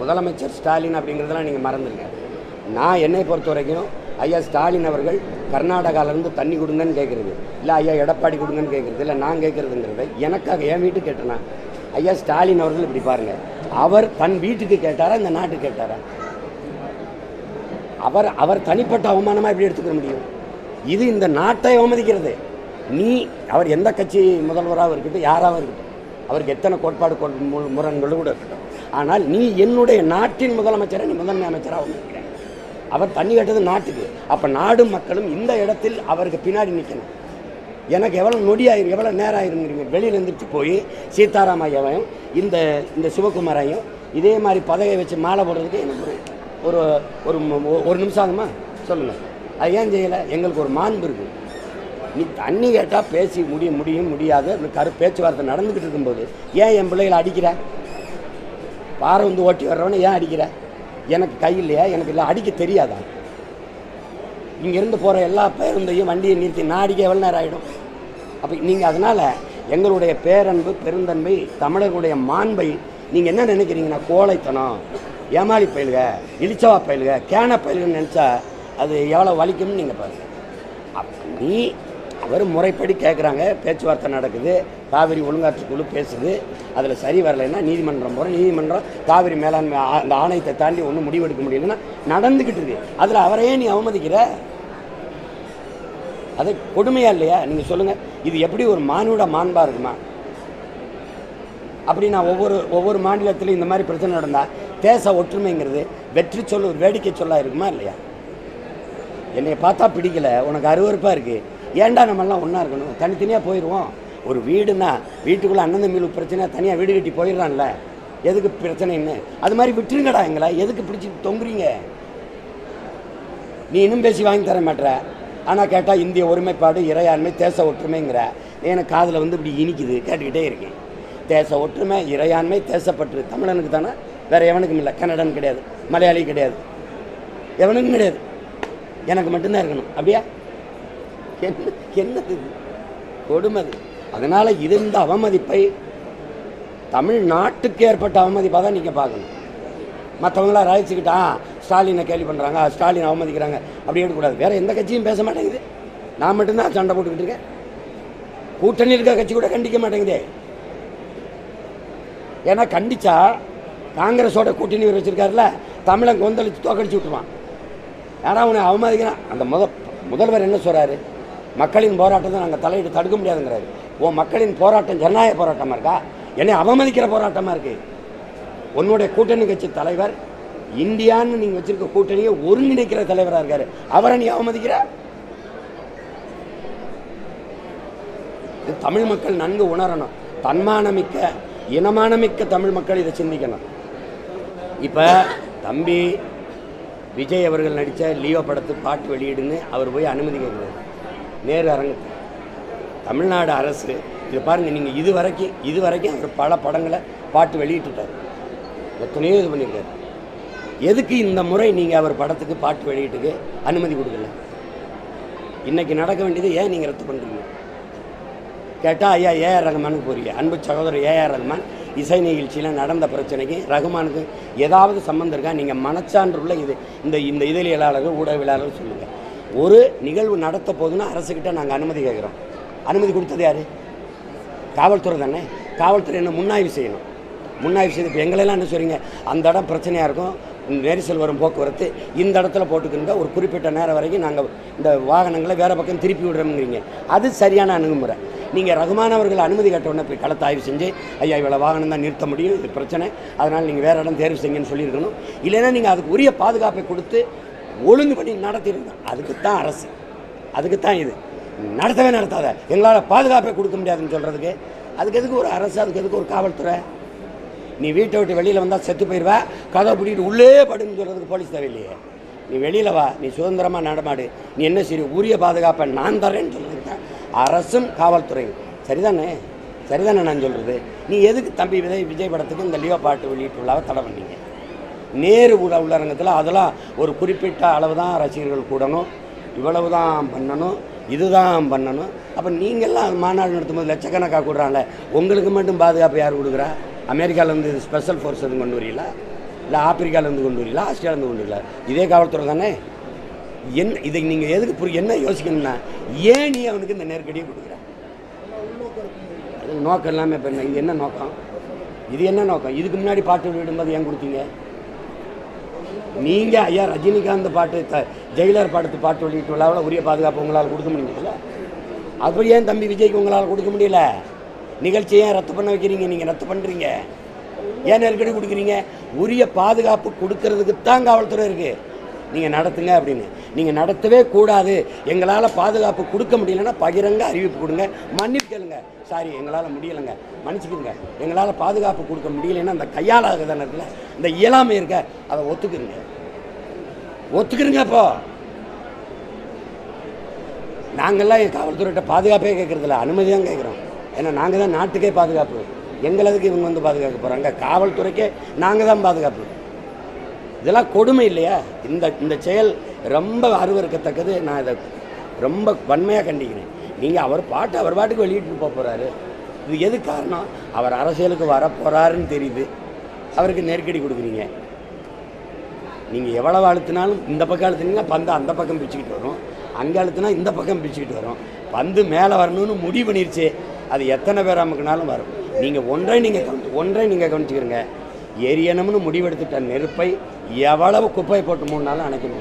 முதலமைச்சர் ஸ்டாலின் அப்படிங்கிறதெல்லாம் நீங்கள் மறந்துடுங்க நான் என்னை பொறுத்த வரைக்கும் ஐயா ஸ்டாலின் அவர்கள் கர்நாடகாவிலேருந்து தண்ணி கொடுங்கன்னு கேட்குறது இல்லை ஐயா எடப்பாடி கொடுங்கன்னு கேட்குறது இல்லை நான் கேட்குறதுங்கிறத எனக்காக என் வீட்டுக்கு கேட்டேனா ஐயா ஸ்டாலின் அவர்கள் இப்படி பாருங்க அவர் தன் வீட்டுக்கு கேட்டாரா இந்த நாட்டுக்கு கேட்டாரா அவர் அவர் தனிப்பட்ட அவமானமாக எப்படி எடுத்துக்க முடியும் இது இந்த நாட்டை அவமதிக்கிறது நீ அவர் எந்த கட்சி முதல்வராக இருக்கட்டும் யாராகவும் இருக்கட்டும் அவருக்கு எத்தனை கோட்பாடு கொள்- மு- முரண்கள் கூட இருக்கட்டும் ஆனால் நீ என்னுடைய நாட்டின் முதலமைச்சரை நீ முதன்மை அமைச்சராக அவமதிக்கிற அவர் தண்ணி கட்டது நாட்டுக்கு அப்போ நாடும் மக்களும் இந்த இடத்தில் அவருக்கு பின்னாடி நிற்கணும் எனக்கு எவ்வளோ நொடியாயிரும் எவ்வளோ நேரம் ஆயிருங்கிறீங்க வெளியில் இருந்துட்டு போய் சீதாராம் ஐயாவையும் இந்த இந்த சிவகுமாரையும் இதே மாதிரி பதவியை வச்சு மாலை போடுறதுக்கு எனக்கு ஒரு ஒரு ஒரு ம- ஒரு நிமிஷம் ஆகுமா சொல்லுங்கள் அது ஏன் செய்யலை எங்களுக்கு ஒரு மாண்பு இருக்குது நீ தண்ணி கேட்டால் பேசி முடிய முடியும் முடியாது அந்த கரு பேச்சுவார்த்தை நடந்துக்கிட்டு இருக்கும்போது ஏன் என் பிள்ளைகளை அடிக்கிற பாறை வந்து ஓட்டி வர்றவனை ஏன் அடிக்கிற எனக்கு கை இல்லையா எனக்கு இல்லை அடிக்க தெரியாதா இங்கேருந்து போகிற எல்லா பேருந்தையும் வண்டியை நிறுத்தி நான் அடிக்க எவ்வளோ நேரம் ஆகிடும் அப்போ நீங்கள் அதனால் எங்களுடைய பேரன்பு பெருந்தன்மை தமிழர்களுடைய மாண்பை நீங்கள் என்ன நினைக்கிறீங்கன்னா கோழைத்தனம் ஏமாளி பயிலுக இளிச்சவா பயிலுக கேன பயிலுகன்னு நினச்சா அது எவ்வளோ வலிக்கும்னு நீங்கள் பாருங்க அப்ப நீ அவர் முறைப்படி கேட்குறாங்க பேச்சுவார்த்தை நடக்குது காவிரி ஒழுங்காற்றுக்குழு பேசுது அதில் சரி வரலைன்னா நீதிமன்றம் போகிறோம் நீதிமன்றம் காவிரி மேலாண்மை ஆ- அந்த ஆணையத்தை தாண்டி ஒன்றும் முடிவெடுக்க முடியலன்னா நடந்துக்கிட்டு இருக்கு அதில் அவரையே நீ அவமதிக்கிற அது கொடுமையா இல்லையா நீங்கள் சொல்லுங்கள் இது எப்படி ஒரு மானுட மாண்பா இருக்குமா அப்படி நான் ஒவ்வொரு ஒவ்வொரு மாநிலத்திலும் இந்த மாதிரி பிரச்சனை நடந்தால் தேச ஒற்றுமைங்கிறது வெற்றி சொல்ல ஒரு வேடிக்கை சொல்லா இருக்குமா இல்லையா என்னை பார்த்தா பிடிக்கல உனக்கு அருவருப்பாக இருக்குது ஏன்டா நம்மெல்லாம் ஒன்றா இருக்கணும் தனித்தனியாக போயிடுவோம் ஒரு வீடுனா வீட்டுக்குள்ளே அண்ணன் தம்பியில் பிரச்சனை தனியாக வீடு கட்டி போயிடுறான்ல எதுக்கு பிரச்சனைன்னு அது மாதிரி விட்டுருங்கடா எங்களை எதுக்கு பிடிச்சி தொங்குறீங்க நீ இன்னும் பேசி வாங்கி தர மாட்ற ஆனால் கேட்டால் இந்திய ஒருமைப்பாடு இறையாண்மை தேச ஒற்றுமைங்கிற எனக்கு காதில் வந்து இப்படி இனிக்குது கேட்டுக்கிட்டே இருக்கேன் தேச ஒற்றுமை இறையாண்மை தேசப்பற்று தமிழனுக்கு தானே வேறு எவனுக்கும் இல்லை கன்னடன் கிடையாது மலையாளி கிடையாது எவனுக்கும் கிடையாது எனக்கு மட்டும்தான் இருக்கணும் அப்படியா என்ன என்னது இது? கொடுமை அது அதனால் இது இந்த அவமதிப்பை தமிழ்நாட்டுக்கு ஏற்பட்ட அவமதிப்பாக தான் நீங்கள் பார்க்கணும் மற்றவங்களாம் ராய்ச்சிக்கிட்டா ஸ்டாலினை கேள்வி பண்ணுறாங்க ஸ்டாலின் அவமதிக்கிறாங்க அப்படி எடுக்கக்கூடாது வேறு எந்த கட்சியும் பேச மாட்டேங்குது நான் மட்டும்தான் சண்டை போட்டுக்கிட்டு இருக்கேன் கூட்டணி இருக்க கட்சி கூட கண்டிக்க மாட்டேங்குதே ஏன்னா கண்டிச்சா காங்கிரஸோட கூட்டணி இவர் வச்சிருக்காருல தமிழன் கொந்தளிச்சு தோக்கடிச்சு விட்டுருவான் யாரா அவனை அவமதிக்கிறான் அந்த முத முதல்வர் என்ன சொல்கிறாரு மக்களின் போராட்டத்தை நாங்கள் தலையிட்டு தடுக்க முடியாதுங்கிறாரு ஓ மக்களின் போராட்டம் ஜனநாயக போராட்டமாக இருக்கா என்னை அவமதிக்கிற போராட்டமாக இருக்கு உன்னுடைய கூட்டணி கட்சி தலைவர் இந்தியான்னு நீங்கள் வச்சிருக்க கூட்டணியை ஒருங்கிணைக்கிற தலைவராக இருக்காரு அவரை நீ அவமதிக்கிற இது தமிழ் மக்கள் நன்கு உணரணும் தன்மானமிக்க இனமானமிக்க தமிழ் மக்கள் இதை சிந்திக்கணும் இப்போ தம்பி விஜய் அவர்கள் நடித்த லியோ படத்து பாட்டு வெளியிடுன்னு அவர் போய் அனுமதி கேட்குறாரு நேரு அரங்கத்தில் தமிழ்நாடு அரசு இது பாருங்கள் நீங்கள் இது வரைக்கும் இது வரைக்கும் அவர் பல படங்களை பாட்டு வெளியிட்டுட்டார் எத்தனையோ இது பண்ணியிருக்காரு எதுக்கு இந்த முறை நீங்கள் அவர் படத்துக்கு பாட்டு வெளியீட்டுக்கு அனுமதி கொடுக்கல இன்னைக்கு நடக்க வேண்டியது ஏன் நீங்கள் ரத்து பண்ணுறீங்க கேட்டால் ஐயா ஏஆர் ரஹ்மானுக்கு போறீங்க அன்பு சகோதரர் ஏஆர் ரஹ்மான் இசை நிகழ்ச்சியில் நடந்த பிரச்சனைக்கு ரஹ்மானுக்கு ஏதாவது சம்மந்தம் இருக்கா நீங்கள் மனச்சான்றுள்ள இது இந்த இந்த இதழியலாளர்கள் ஊடகவியலாளர்கள் சொல்லுங்கள் ஒரு நிகழ்வு நடத்த போதுன்னா அரசுக்கிட்ட நாங்கள் அனுமதி கேட்குறோம் அனுமதி கொடுத்தது யார் காவல்துறை தானே காவல்துறை என்ன முன்னாய்வு செய்யணும் முன்னாய்வு செய்து இப்போ எங்களெல்லாம் என்ன சொல்றீங்க அந்த இடம் பிரச்சனையாக இருக்கும் நெரிசல் வரும் போக்குவரத்து இந்த இடத்துல போட்டுக்கிங்க ஒரு குறிப்பிட்ட நேரம் வரைக்கும் நாங்கள் இந்த வாகனங்களை வேறு பக்கம் திருப்பி விடுறோம்ங்கிறீங்க அது சரியான அணுகுமுறை நீங்கள் ரகுமான் அவர்கள் அனுமதி கேட்ட உடனே போய் களத்தை ஆய்வு செஞ்சு ஐயா இவ்வளோ வாகனம் தான் நிறுத்த முடியும் இது பிரச்சனை அதனால் நீங்கள் வேறு இடம் தேர்வு செய்யுங்கன்னு சொல்லியிருக்கணும் இல்லைன்னா நீங்கள் அதுக்கு உரிய பாதுகாப்பை கொடுத்து ஒழுங்கு பண்ணி நடத்திருங்க அதுக்கு தான் அரசு அதுக்கு தான் இது நடத்தவே நடத்தாத எங்களால் பாதுகாப்பை கொடுக்க முடியாதுன்னு சொல்கிறதுக்கு அதுக்கு எதுக்கு ஒரு அரசு அதுக்கு எதுக்கு ஒரு காவல்துறை நீ வீட்டை விட்டு வெளியில் வந்தால் செத்து போயிடுவ கதவை பிடிக்கிட்டு உள்ளே படுன்னு சொல்கிறதுக்கு போலீஸ் தேவையில்லையே நீ வெளியில் வா நீ சுதந்திரமாக நடமாடு நீ என்ன சரி உரிய பாதுகாப்பை நான் தரேன்னு சொல்கிறதுக்கு தான் அரசும் காவல்துறையும் சரிதானே சரிதானே நான் சொல்கிறது நீ எதுக்கு தம்பி விஜய் விஜய் படத்துக்கு இந்த லியோ பாட்டு வெளியிட்டு விழாவை தடை பண்ணீங்க நேரு உள்ள உள்ளரங்கத்தில் அதெல்லாம் ஒரு குறிப்பிட்ட அளவு தான் ரசிகர்கள் கூடணும் இவ்வளவு தான் பண்ணணும் இதுதான் பண்ணணும் அப்போ நீங்கள்லாம் மாநாடு நடத்தும்போது லட்சக்கணக்காக கூடுறாங்களே உங்களுக்கு மட்டும் பாதுகாப்பு யார் கொடுக்குறா அமெரிக்காவில் வந்து ஸ்பெஷல் ஃபோர்ஸ் எதுவும் கொண்டு வரீங்களா இல்லை ஆப்பிரிக்காவிலேருந்து கொண்டு வரீங்களா ஆஸ்திரேலியாவிலேருந்து கொண்டு வரீங்களா இதே காவல்துறை தானே என்ன இதை நீங்கள் எதுக்கு புரி என்ன யோசிக்கணும்னா ஏன் நீ அவனுக்கு இந்த நெருக்கடியை கொடுக்குற அது நோக்கம் இல்லாமல் இப்போ என்ன இது என்ன நோக்கம் இது என்ன நோக்கம் இதுக்கு முன்னாடி பாட்டு விடும்போது ஏன் கொடுத்தீங்க நீங்கள் ஐயா ரஜினிகாந்த் பாட்டு த ஜெயிலர் பாடத்து பாட்டு வெளியிட்டு விழாவில் உரிய பாதுகாப்பு உங்களால் கொடுக்க முடியல அப்போ ஏன் தம்பி விஜய்க்கு உங்களால் கொடுக்க முடியல நிகழ்ச்சியை ஏன் ரத்து பண்ண வைக்கிறீங்க நீங்கள் ரத்து பண்ணுறீங்க ஏன் நெருக்கடி கொடுக்குறீங்க உரிய பாதுகாப்பு கொடுக்கறதுக்கு தான் காவல்துறை இருக்குது நீங்கள் நடத்துங்க அப்படின்னு நீங்கள் நடத்தவே கூடாது எங்களால் பாதுகாப்பு கொடுக்க முடியலன்னா பகிரங்க அறிவிப்பு கொடுங்க மன்னிப்பு கேளுங்க சாரி எங்களால் முடியலைங்க மன்னிச்சுக்குங்க எங்களால் பாதுகாப்பு கொடுக்க முடியலைன்னா அந்த கையாளாக தானே இருக்குல்ல இந்த இயலாமை இருக்க அதை ஒத்துக்குங்க ஒத்துக்கிறங்க அப்போ நாங்கள்லாம் என் காவல்துறையிட்ட பாதுகாப்பே கேட்குறதில்ல அனுமதி தான் கேட்குறோம் ஏன்னா நாங்கள் தான் நாட்டுக்கே பாதுகாப்பு எங்களதுக்கு இவங்க வந்து பாதுகாக்க போகிறாங்க காவல்துறைக்கே நாங்கள் தான் பாதுகாப்பு இதெல்லாம் கொடுமை இல்லையா இந்த இந்த செயல் ரொம்ப அருவருக்கத்தக்கது நான் இதை ரொம்ப வன்மையாக கண்டிக்கிறேன் நீங்கள் அவர் பாட்டு அவர் பாட்டுக்கு வெளியிட்டு போக போகிறாரு இது எது காரணம் அவர் அரசியலுக்கு வர போகிறாருன்னு தெரியுது அவருக்கு நெருக்கடி கொடுக்குறீங்க நீங்கள் எவ்வளவு அழுத்தினாலும் இந்த பக்கம் அழுத்தினீங்கன்னா பந்து அந்த பக்கம் பிச்சுக்கிட்டு வரும் அங்கே அழுத்தினா இந்த பக்கம் பிச்சுக்கிட்டு வரும் பந்து மேலே வரணும்னு முடிவு பண்ணிருச்சு அது எத்தனை பேர் அமுக்குனாலும் வரும் நீங்கள் ஒன்றை நீங்கள் கவனி ஒன்றை நீங்கள் கவனிச்சுக்கிறங்க எரியணும்னு முடிவெடுத்துட்ட நெருப்பை எவ்வளவு குப்பை போட்டு மூணு நாளும் அணைக்க முடியும்